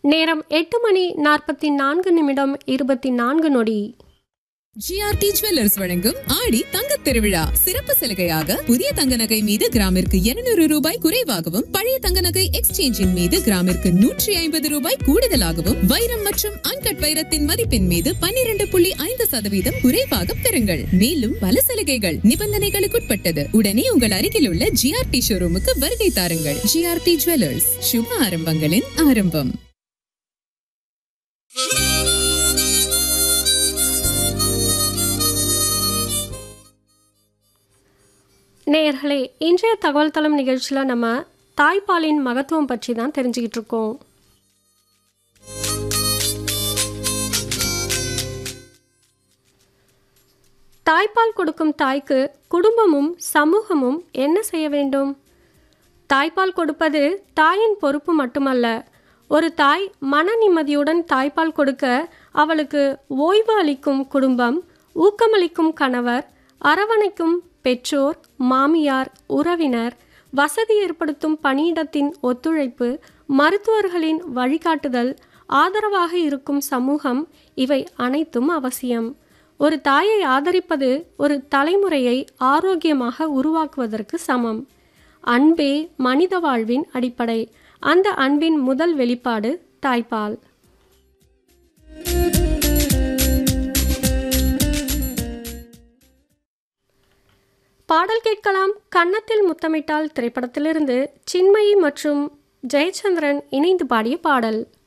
நேரம் எட்டு மணி நாற்பத்தி நான்கு நிமிடம் இருபத்தி நான்கு நொடி ஜிஆர்டி ஜுவல்லர்ஸ் வழங்கும் ஆடி தங்க திருவிழா சிறப்பு சலுகையாக புதிய தங்க நகை மீது கிராமிற்கு 200 ரூபாய் குறைவாகவும் பழைய தங்க நகை எக்ஸ்சேஞ்சின் மீது கிராமிற்கு நூற்றி ஐம்பது ரூபாய் கூடுதலாகவும் வைரம் மற்றும் அன்கட் வைரத்தின் மதிப்பின் மீது 12.5% புள்ளி ஐந்து சதவீதம் குறைவாக பெறுங்கள் மேலும் பல சலுகைகள் நிபந்தனைகளுக்குட்பட்டது உடனே உங்கள் அருகில் உள்ள ஜிஆர்டி ஷோரூமுக்கு வருகை தாருங்கள் ஜிஆர்டி ஜுவல்லர்ஸ் சுப ஆரம்பங்களின் ஆரம்பம் நேயர்களே இன்றைய தகவல் தளம் நிகழ்ச்சியில் நம்ம தாய்ப்பாலின் மகத்துவம் பற்றி தான் தெரிஞ்சுக்கிட்டு இருக்கோம் தாய்ப்பால் கொடுக்கும் தாய்க்கு குடும்பமும் சமூகமும் என்ன செய்ய வேண்டும் தாய்ப்பால் கொடுப்பது தாயின் பொறுப்பு மட்டுமல்ல ஒரு தாய் மன நிம்மதியுடன் தாய்ப்பால் கொடுக்க அவளுக்கு ஓய்வு அளிக்கும் குடும்பம் ஊக்கமளிக்கும் கணவர் அரவணைக்கும் பெற்றோர் மாமியார் உறவினர் வசதி ஏற்படுத்தும் பணியிடத்தின் ஒத்துழைப்பு மருத்துவர்களின் வழிகாட்டுதல் ஆதரவாக இருக்கும் சமூகம் இவை அனைத்தும் அவசியம் ஒரு தாயை ஆதரிப்பது ஒரு தலைமுறையை ஆரோக்கியமாக உருவாக்குவதற்கு சமம் அன்பே மனித வாழ்வின் அடிப்படை அந்த அன்பின் முதல் வெளிப்பாடு தாய்ப்பால் பாடல் கேட்கலாம் கன்னத்தில் முத்தமிட்டால் திரைப்படத்திலிருந்து சின்மயி மற்றும் ஜெயச்சந்திரன் இணைந்து பாடிய பாடல்